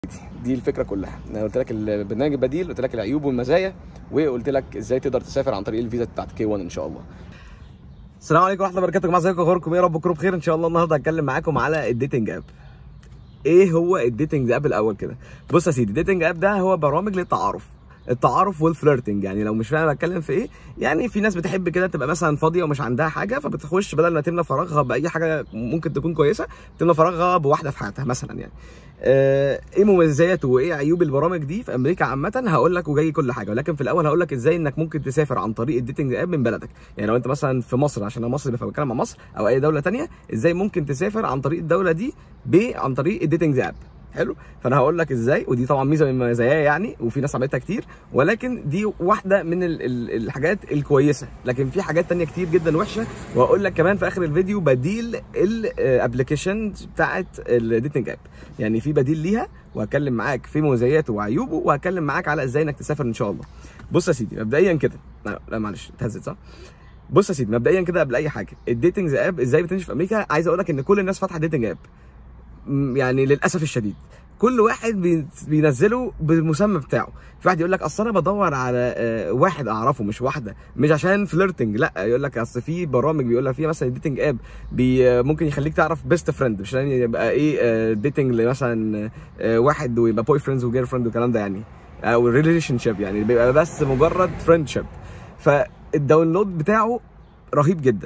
دي الفكره كلها انا قلت لك البرنامج البديل قلت لك العيوب والمزايا وقلت لك ازاي تقدر تسافر عن طريق الفيزا بتاعت كي 1 ان شاء الله السلام عليكم ورحمه الله وبركاته يا جماعه ازيكم اخباركم ايه يا رب تكونوا بخير ان شاء الله النهارده هتكلم معاكم على الديتنج اب ايه هو الديتنج اب الاول كده بص يا سيدي الديتنج اب ده هو برامج للتعارف التعارف والفلirting يعني لو مش فاهم بتكلم في ايه يعني في ناس بتحب كده تبقى مثلا فاضيه ومش عندها حاجه فبتخش بدل ما تملى فراغها باي حاجه ممكن تكون كويسه تملى فراغها بواحده في حياتها مثلا يعني آه ايه مميزاته وايه عيوب البرامج دي في امريكا عامه هقول لك وجاي كل حاجه ولكن في الاول هقول لك ازاي انك ممكن تسافر عن طريق الديتنج اب من بلدك يعني لو انت مثلا في مصر عشان انا مصري فبتكلم عن مصر او اي دوله تانية ازاي ممكن تسافر عن طريق الدوله دي ب عن طريق الديتنج اب حلو فانا هقول لك ازاي ودي طبعا ميزه من مزاياها يعني وفي ناس عملتها كتير ولكن دي واحده من ال ال الحاجات الكويسه لكن في حاجات تانية كتير جدا وحشه وهقول لك كمان في اخر الفيديو بديل الابلكيشن بتاعت الديتنج اب يعني في بديل ليها وهتكلم معاك في مميزاته وعيوبه وهتكلم معاك على ازاي انك تسافر ان شاء الله بص يا سيدي مبدئيا كده لا, لا معلش اتهزت صح بص يا سيدي مبدئيا كده قبل اي حاجه الديتنج اب ازاي بتمشي في امريكا عايز اقول لك ان كل الناس فاتحه ديتنج اب يعني للاسف الشديد كل واحد بينزله بالمسمى بتاعه في واحد يقول لك اصل انا بدور على واحد اعرفه مش واحده مش عشان فليرتنج لا يقول لك اصل في برامج بيقول لك فيها مثلا ديتنج اب بي ممكن يخليك تعرف بيست فريند مش عشان يبقى ايه ديتنج مثلا واحد ويبقى بوي فريندز وجير فريند والكلام ده يعني او ريليشن شيب يعني بيبقى بس مجرد فريندشيب فالداونلود بتاعه رهيب جدا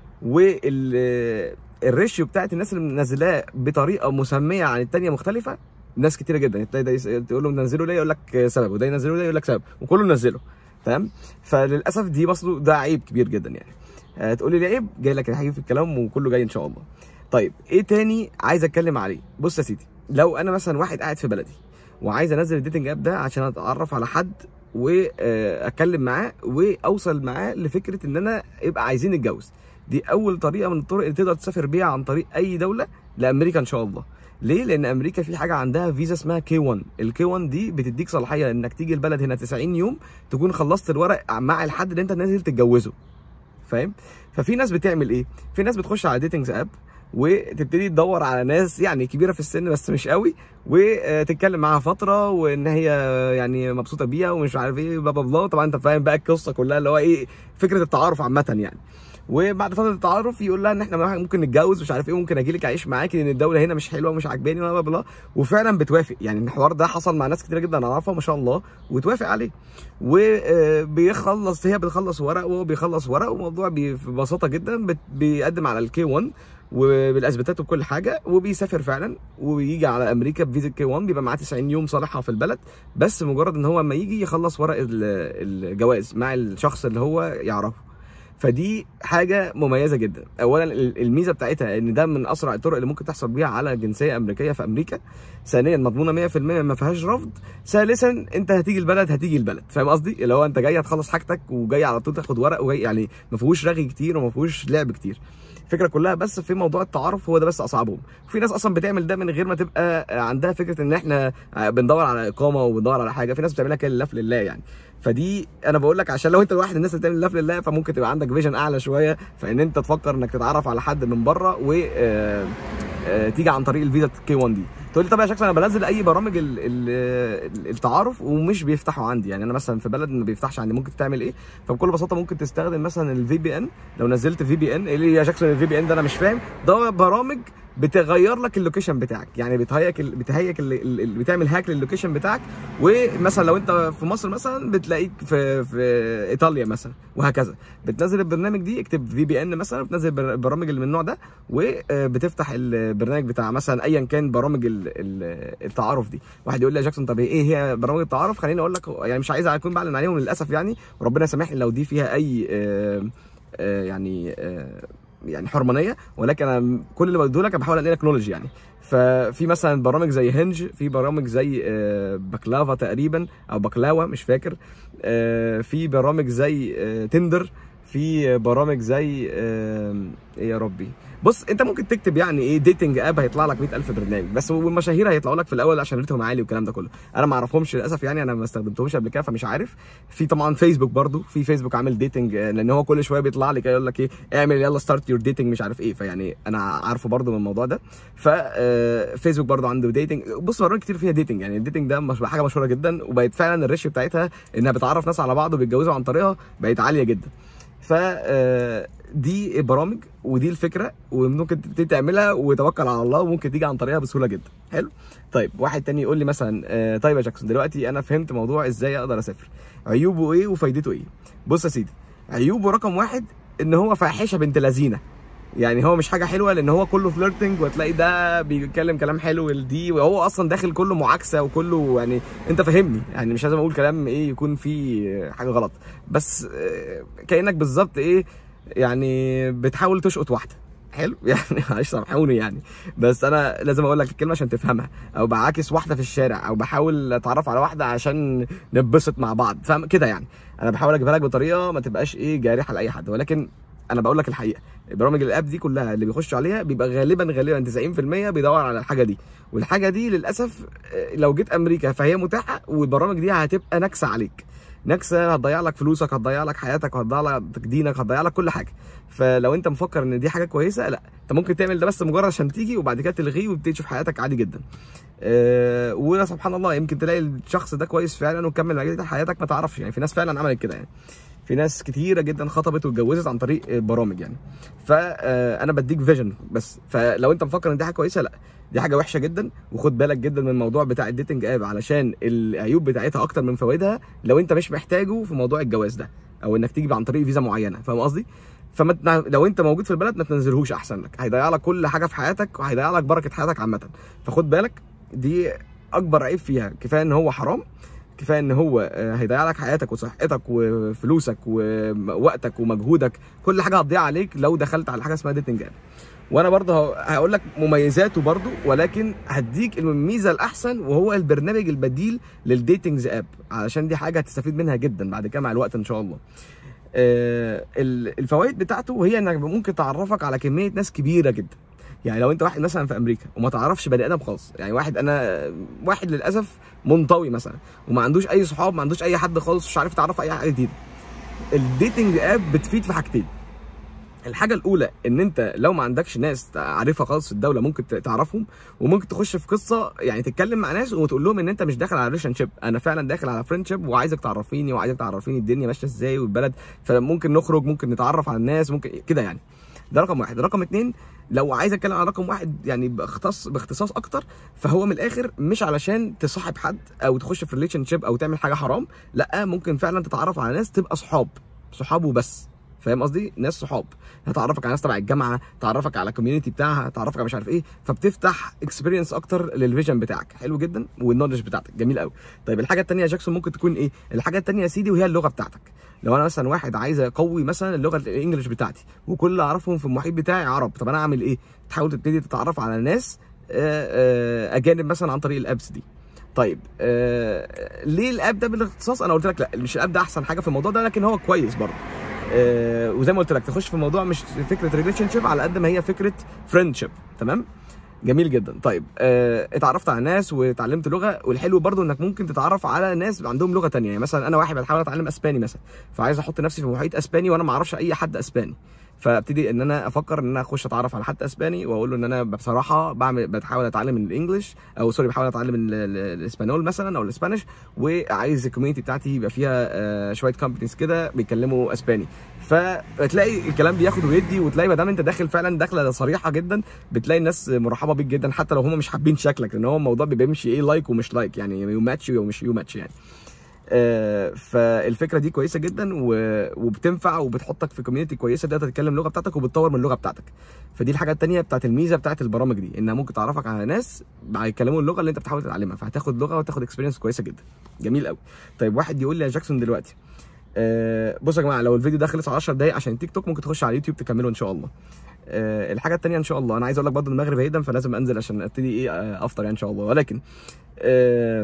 وال الريشيو بتاعت الناس اللي منزلاه بطريقه مسميه عن الثانيه مختلفه ناس كتيره جدا تلاقي ده تقول له نزله ليه يقول لك سبب وده ينزله ليه يقول لك سبب وكله منزله تمام فللاسف دي برضه ده عيب كبير جدا يعني آه تقول لي عيب جاي لك الحقيقي في الكلام وكله جاي ان شاء الله طيب ايه تاني عايز اتكلم عليه بص يا سيدي لو انا مثلا واحد قاعد في بلدي وعايز انزل الديتنج اب ده عشان اتعرف على حد واتكلم معاه واوصل معاه لفكره ان انا يبقى عايزين نتجوز دي اول طريقه من الطرق اللي تقدر تسافر بيها عن طريق اي دوله لامريكا ان شاء الله ليه لان امريكا في حاجه عندها فيزا اسمها كي 1 الكي 1 دي بتديك صلاحيه انك تيجي البلد هنا 90 يوم تكون خلصت الورق مع الحد اللي انت نازل تتجوزه فاهم ففي ناس بتعمل ايه في ناس بتخش على ديتنجز اب وتبتدي تدور على ناس يعني كبيره في السن بس مش قوي وتتكلم معاها فتره وان هي يعني مبسوطه بيها ومش عارف ايه بلا بلا طبعا انت فاهم بقى القصه كلها اللي هو ايه فكره التعارف عامه يعني وبعد فتره التعارف يقول لها ان احنا ممكن نتجوز مش عارف ايه ممكن اجي لك اعيش معاكي لان الدوله هنا مش حلوه ومش عاجباني بلا بلا وفعلا بتوافق يعني الحوار ده حصل مع ناس كتير جدا اعرفها ما شاء الله وتوافق عليه وبيخلص هي بتخلص ورق وهو بيخلص ورق والموضوع ببساطه جدا بيقدم على الكي 1 وبالاثباتات وكل حاجه وبيسافر فعلا ويجي على امريكا بفيزا كي 1 بيبقى معاه 90 يوم صالحها في البلد بس مجرد ان هو اما يجي يخلص ورق الجواز مع الشخص اللي هو يعرفه فدي حاجه مميزه جدا اولا الميزه بتاعتها ان ده من اسرع الطرق اللي ممكن تحصل بيها على جنسيه امريكيه في امريكا ثانيا مضمونه 100% ما فيهاش رفض ثالثا انت هتيجي البلد هتيجي البلد فاهم قصدي اللي هو انت جاي هتخلص حاجتك وجاي على طول تاخد ورق وجاي يعني ما فيهوش رغي كتير وما فيهوش لعب كتير الفكره كلها بس في موضوع التعارف هو ده بس اصعبهم في ناس اصلا بتعمل ده من غير ما تبقى عندها فكره ان احنا بندور على اقامه وبندور على حاجه في ناس بتعملها كده لله في لله يعني فدي انا بقول لك عشان لو انت الواحد الناس اللي بتعمل لله في لله فممكن تبقى عندك فيجن اعلى شويه فان انت تفكر انك تتعرف على حد من بره و تيجي عن طريق الفيزا كي 1 دي تقول لي طب يا شخص انا بنزل اي برامج ال ال التعارف ومش بيفتحوا عندي يعني انا مثلا في بلد ما بيفتحش عندي ممكن تعمل ايه فبكل بساطه ممكن تستخدم مثلا الفي بي ان لو نزلت في بي ان اللي يا شخص الفي بي ان ده انا مش فاهم ده برامج بتغير لك اللوكيشن بتاعك يعني بتهيك بتهيك بتعمل هاك للوكيشن بتاعك ومثلا لو انت في مصر مثلا بتلاقيك في في ايطاليا مثلا وهكذا بتنزل البرنامج دي اكتب في بي ان مثلا بتنزل البرامج اللي من النوع ده وبتفتح البرنامج بتاع مثلا ايا كان برامج التعارف دي واحد يقول لي يا جاكسون طب ايه هي برامج التعارف خليني اقول لك يعني مش عايز اكون بعلن عليهم للاسف يعني وربنا يسامحني لو دي فيها اي آآ آآ يعني آآ يعني حرمانيه ولكن انا كل اللي بديه لك بحاول انقل لك نولج يعني ففي مثلا برامج زي هنج في برامج زي بكلافا تقريبا او بكلاوه مش فاكر في برامج زي تندر في برامج زي آم، ايه يا ربي بص انت ممكن تكتب يعني ايه ديتنج اب هيطلع لك 100000 برنامج بس والمشاهير هيطلعوا لك في الاول عشان ريتهم عالي والكلام ده كله انا ما اعرفهمش للاسف يعني انا ما استخدمتهمش قبل كده فمش عارف في طبعا فيسبوك برضو في فيسبوك عامل ديتنج لان هو كل شويه بيطلع لي كده يقول لك ايه اعمل يلا ستارت يور ديتنج مش عارف ايه فيعني انا عارفه برضو من الموضوع ده ف آه، فيسبوك برضو عنده ديتنج بص برامج كتير فيها ديتنج يعني الديتنج ده مش حاجه مشهوره جدا وبقت فعلا الريش بتاعتها انها بتعرف ناس على بعض وبيتجوزوا عن طريقها بقت عاليه جدا ف آه، دي برامج ودي الفكره وممكن تبتدي تعملها وتوكل على الله وممكن تيجي عن طريقها بسهوله جدا حلو طيب واحد تاني يقول لي مثلا آه، طيب يا جاكسون دلوقتي انا فهمت موضوع ازاي اقدر اسافر عيوبه ايه وفايدته ايه بص يا سيدي عيوبه رقم واحد ان هو فاحشه بنت لذينه يعني هو مش حاجه حلوه لان هو كله فليرتنج وتلاقي ده بيتكلم كلام حلو لدي وهو اصلا داخل كله معاكسه وكله يعني انت فاهمني يعني مش لازم اقول كلام ايه يكون فيه حاجه غلط بس آه، كانك بالظبط ايه يعني بتحاول تشقط واحده حلو يعني معلش سامحوني يعني بس انا لازم اقول لك الكلمه عشان تفهمها او بعاكس واحده في الشارع او بحاول اتعرف على واحده عشان نتبسط مع بعض فاهم كده يعني انا بحاول اجيبها لك بطريقه ما تبقاش ايه جارحه لاي حد ولكن انا بقول لك الحقيقه برامج الاب دي كلها اللي بيخشوا عليها بيبقى غالبا غالبا 90% بيدور على الحاجه دي والحاجه دي للاسف آه، لو جيت امريكا فهي متاحه والبرامج دي هتبقى نكسه عليك نكسه هتضيع لك فلوسك هتضيع لك حياتك وهتضيع لك دينك هتضيع لك كل حاجه فلو انت مفكر ان دي حاجه كويسه لا انت ممكن تعمل ده بس مجرد عشان تيجي وبعد كده تلغيه وتبتدي تشوف حياتك عادي جدا أه ولا سبحان الله يمكن تلاقي الشخص ده كويس فعلا وكمل بعد كده حياتك ما تعرفش يعني في ناس فعلا عملت كده يعني في ناس كتيره جدا خطبت واتجوزت عن طريق آه، برامج يعني فانا بديك فيجن بس فلو انت مفكر ان دي حاجه كويسه لا دي حاجه وحشه جدا وخد بالك جدا من الموضوع بتاع الديتنج اب علشان العيوب بتاعتها اكتر من فوائدها لو انت مش محتاجه في موضوع الجواز ده او انك تيجي عن طريق فيزا معينه فاهم قصدي فما تنا- لو انت موجود في البلد ما تنزلهوش احسن لك هيضيع لك كل حاجه في حياتك وهيضيع لك بركه حياتك عامه فخد بالك دي اكبر عيب فيها كفايه ان هو حرام كفايه ان هو آه، هيضيع لك حياتك وصحتك وفلوسك ووقتك ومجهودك كل حاجه هتضيع عليك لو دخلت على حاجه اسمها ديتنج اب وانا برضه هقول لك مميزاته برضه ولكن هديك الميزه الاحسن وهو البرنامج البديل للديتنجز اب علشان دي حاجه هتستفيد منها جدا بعد كده مع الوقت ان شاء الله آه، ال- الفوائد بتاعته هي انك ممكن تعرفك على كميه ناس كبيره جدا يعني لو انت واحد مثلا في امريكا وما تعرفش بني ادم خالص يعني واحد انا واحد للاسف منطوي مثلا وما عندوش اي صحاب ما عندوش اي حد خالص مش عارف يتعرف على اي حاجه جديده الديتنج اب بتفيد في حاجتين الحاجه الاولى ان انت لو ما عندكش ناس عارفها خالص في الدوله ممكن ت- تعرفهم وممكن تخش في قصه يعني تتكلم مع ناس وتقول لهم ان انت مش داخل على ريليشن شيب انا فعلا داخل على فريند شيب وعايزك تعرفيني وعايزك تعرفيني الدنيا ماشيه ازاي والبلد فممكن نخرج ممكن نتعرف على الناس ممكن كده يعني ده رقم واحد رقم اتنين لو عايز اتكلم عن رقم واحد يعني باختص باختصاص اكتر فهو من الاخر مش علشان تصاحب حد او تخش في ريليشن شيب او تعمل حاجه حرام لا ممكن فعلا تتعرف على ناس تبقى صحاب صحاب وبس فاهم قصدي ناس صحاب هتعرفك على ناس تبع الجامعه تعرفك على الكوميونتي بتاعها تعرفك على مش عارف ايه فبتفتح اكسبيرينس اكتر للفيجن بتاعك حلو جدا والنولج بتاعتك جميل قوي طيب الحاجه الثانيه يا جاكسون ممكن تكون ايه الحاجه الثانيه يا سيدي وهي اللغه بتاعتك لو انا مثلا واحد عايز اقوي مثلا اللغه الانجليش بتاعتي وكل اللي اعرفهم في المحيط بتاعي عرب طب انا اعمل ايه تحاول تبتدي تتعرف على ناس آه، آه، اجانب مثلا عن طريق الابس دي طيب آه ليه الاب ده بالاختصاص انا قلت لك لا مش الاب ده احسن حاجه في الموضوع ده لكن هو كويس برضه آه وزي ما قلت لك تخش في الموضوع مش فكره ريليشن شيب على قد ما هي فكره فريند شيب تمام جميل جدا طيب آه اتعرفت على ناس واتعلمت لغه والحلو برضو انك ممكن تتعرف على ناس عندهم لغه تانية يعني مثلا انا واحد بحاول اتعلم اسباني مثلا فعايز احط نفسي في محيط اسباني وانا ما اعرفش اي حد اسباني فابتدي ان انا افكر ان انا اخش اتعرف على حد اسباني واقول له ان انا بصراحه بعمل بحاول اتعلم الانجليش او سوري بحاول اتعلم ال- ال- الاسبانيول مثلا او الاسبانيش وعايز الكوميونتي بتاعتي يبقى فيها آه، شويه كومبانيز كده بيتكلموا اسباني فتلاقي الكلام بياخد ويدي وتلاقي ما دام انت داخل فعلا داخله صريحه جدا بتلاقي الناس مرحبه بيك جدا حتى لو هم مش حابين شكلك لان هو الموضوع بيبقى بيمشي ايه لايك ومش لايك يعني يو ماتش ومش يو ماتش يعني آه، فالفكره دي كويسه جدا و- وبتنفع وبتحطك في كوميونتي كويسه تقدر تتكلم اللغه بتاعتك وبتطور من اللغه بتاعتك فدي الحاجه التانية بتاعت الميزه بتاعت البرامج دي انها ممكن تعرفك على ناس هيتكلموا اللغه اللي انت بتحاول تتعلمها فهتاخد لغه وتاخد اكسبيرينس كويسه جدا جميل قوي طيب واحد يقول لي يا جاكسون دلوقتي آه، بصوا يا جماعه لو الفيديو ده خلص على 10 دقايق عشان تيك توك ممكن تخش على اليوتيوب تكمله ان شاء الله آه، الحاجه التانية ان شاء الله انا عايز اقول لك برضه المغرب هيدا فلازم انزل عشان ابتدي ايه آه، افطر يعني ان شاء الله ولكن آه،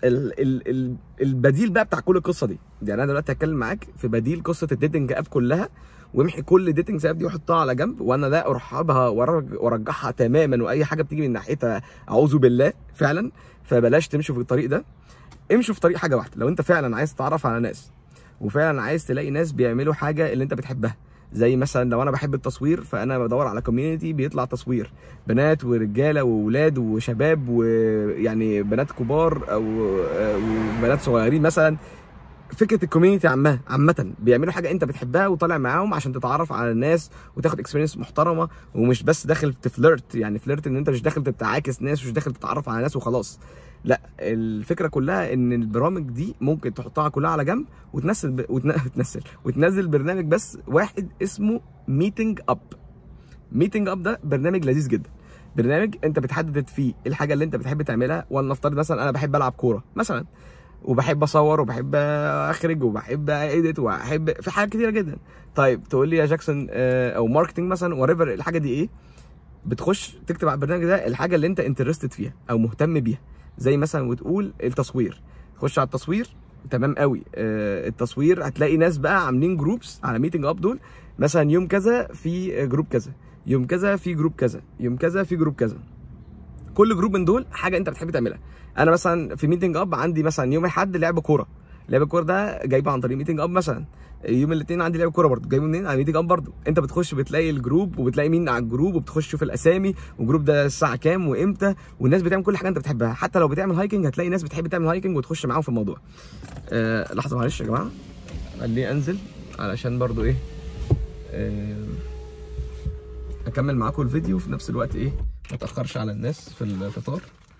ال ال ال البديل بقى بتاع كل القصه دي يعني انا دلوقتي هتكلم معاك في بديل قصه الديتنج اب كلها وامحي كل ديتنج اب دي وحطها على جنب وانا لا ارحبها وأرج- وارجحها تماما واي حاجه بتيجي من ناحيتها اعوذ بالله فعلا فبلاش تمشوا في الطريق ده امشوا في طريق حاجه واحده لو انت فعلا عايز تتعرف على ناس وفعلا عايز تلاقي ناس بيعملوا حاجه اللي انت بتحبها زي مثلا لو انا بحب التصوير فانا بدور على كوميونتي بيطلع تصوير بنات ورجاله واولاد وشباب ويعني بنات كبار او آه، وبنات صغيرين مثلا فكره الكوميونتي عامه عامه بيعملوا حاجه انت بتحبها وطالع معاهم عشان تتعرف على الناس وتاخد اكسبيرينس محترمه ومش بس داخل تفلرت يعني فلرت ان انت مش داخل تتعاكس ناس ومش داخل تتعرف على ناس وخلاص لا الفكره كلها ان البرامج دي ممكن تحطها كلها على جنب وتنزل ب... وتن... وتنزل وتنزل برنامج بس واحد اسمه ميتنج اب ميتنج اب ده برنامج لذيذ جدا برنامج انت بتحدد فيه الحاجه اللي انت بتحب تعملها ولنفترض مثلا انا بحب العب كوره مثلا وبحب اصور وبحب اخرج وبحب ايديت وبحب في حاجات كتيره جدا طيب تقول لي يا جاكسون آه، او ماركتنج مثلا وريفر الحاجه دي ايه بتخش تكتب على البرنامج ده الحاجه اللي انت انترستد فيها او مهتم بيها زي مثلا وتقول التصوير تخش على التصوير تمام قوي آه، التصوير هتلاقي ناس بقى عاملين جروبس على ميتنج اب دول مثلا يوم كذا في جروب كذا يوم كذا في جروب كذا يوم كذا في جروب كذا كل جروب من دول حاجه انت بتحب تعملها انا مثلا في ميتنج اب عندي مثلا يوم الاحد لعب كوره لعب الكوره ده جايبه عن طريق ميتنج اب مثلا يوم الاثنين عندي لعب كوره برضه جايبه منين على ميتنج اب برضه انت بتخش بتلاقي الجروب وبتلاقي مين على الجروب وبتخش تشوف الاسامي والجروب ده الساعه كام وامتى والناس بتعمل كل حاجه انت بتحبها حتى لو بتعمل هايكنج هتلاقي ناس بتحب تعمل هايكنج وتخش معاهم في الموضوع آه لحظه معلش يا جماعه خليني انزل علشان برضه ايه آه اكمل معاكم الفيديو في نفس الوقت ايه ما اتاخرش على الناس في الفطار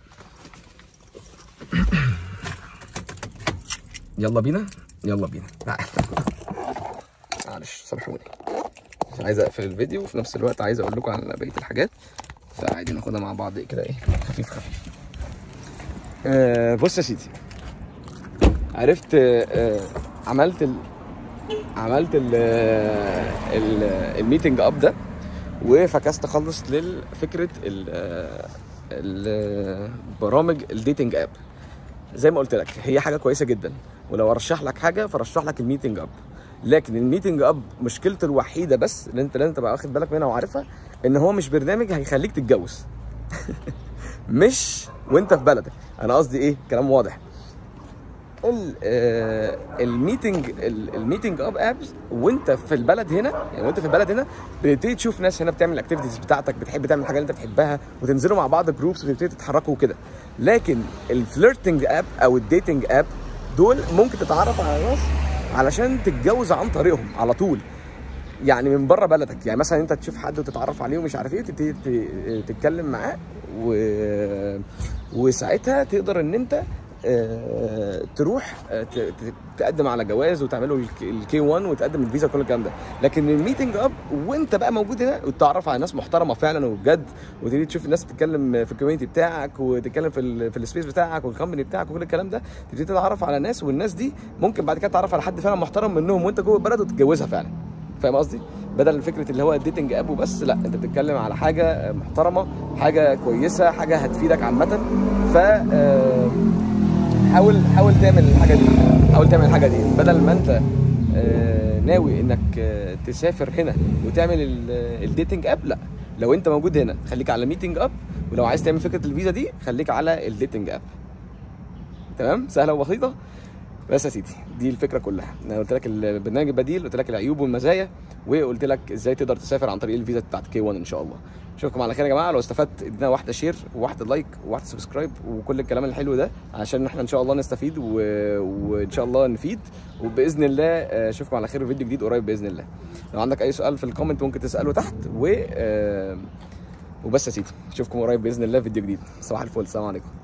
يلا بينا يلا بينا تعال. معلش سامحوني عشان عايز اقفل الفيديو وفي نفس الوقت عايز اقول لكم على بقيه الحاجات فعادي ناخدها مع بعض كده ايه خفيف خفيف آه بص يا سيدي عرفت آه آه، عملت ال... عملت ال... ال... الميتنج اب ده وفكست خلص لفكره ال... البرامج الديتنج اب زي ما قلت لك هي حاجه كويسه جدا ولو ارشح لك حاجه فرشح لك الميتنج اب لكن الميتنج اب مشكلته الوحيده بس اللي انت لازم تبقى واخد بالك منها وعارفها ان هو مش برنامج هيخليك تتجوز مش وانت في بلدك انا قصدي ايه كلام واضح ال- آه، الميتنج ال- الميتنج اب ابس وانت في البلد هنا يعني وانت في البلد هنا بتبتدي تشوف ناس هنا بتعمل الاكتيفيتيز بتاعتك بتحب تعمل الحاجه اللي انت بتحبها وتنزلوا مع بعض جروبس وتبتدي تتحركوا وكده لكن الفليرتنج اب او الديتنج اب دول ممكن تتعرف على ناس علشان تتجوز عن طريقهم على طول يعني من بره بلدك يعني مثلا انت تشوف حد وتتعرف عليه ومش عارف ايه تبتدي ت- تتكلم معاه و... وساعتها تقدر ان انت آه، تروح آه، ت- ت- تقدم على جواز وتعملوا الكي 1 وتقدم الفيزا وكل الكلام ده لكن الميتنج اب وانت بقى موجود هنا وتتعرف على ناس محترمه فعلا وبجد وتبتدي تشوف الناس تتكلم في الكوميونتي بتاعك وتتكلم في ال في السبيس بتاعك والكومباني بتاعك وكل الكلام ده تبتدي تتعرف على ناس والناس دي ممكن بعد كده تتعرف على حد فعلا محترم منهم وانت جوه البلد وتتجوزها فعلا فاهم قصدي؟ بدل فكره اللي هو الديتنج اب وبس لا انت بتتكلم على حاجه محترمه حاجه كويسه حاجه هتفيدك عامه ف آه، حاول حاول تعمل الحاجه دي حاول تعمل الحاجه دي بدل ما انت آه، ناوي انك آه، تسافر هنا وتعمل الديتنج اب لا لو انت موجود هنا خليك على ميتنج اب ولو عايز تعمل فكره الفيزا دي خليك على الديتنج اب تمام سهله وبسيطه بس يا سيدي دي الفكره كلها انا قلت لك البرنامج البديل قلت لك العيوب والمزايا وقلت لك ازاي تقدر تسافر عن طريق الفيزا بتاعت كي 1 ان شاء الله اشوفكم على خير يا جماعه لو استفدت ادينا واحده شير وواحده لايك وواحده سبسكرايب وكل الكلام الحلو ده عشان احنا ان شاء الله نستفيد و... وان شاء الله نفيد وباذن الله آه، اشوفكم على خير في فيديو جديد قريب باذن الله لو عندك اي سؤال في الكومنت ممكن تساله تحت و آه، وبس يا سيدي اشوفكم قريب باذن الله في فيديو جديد صباح الفل السلام عليكم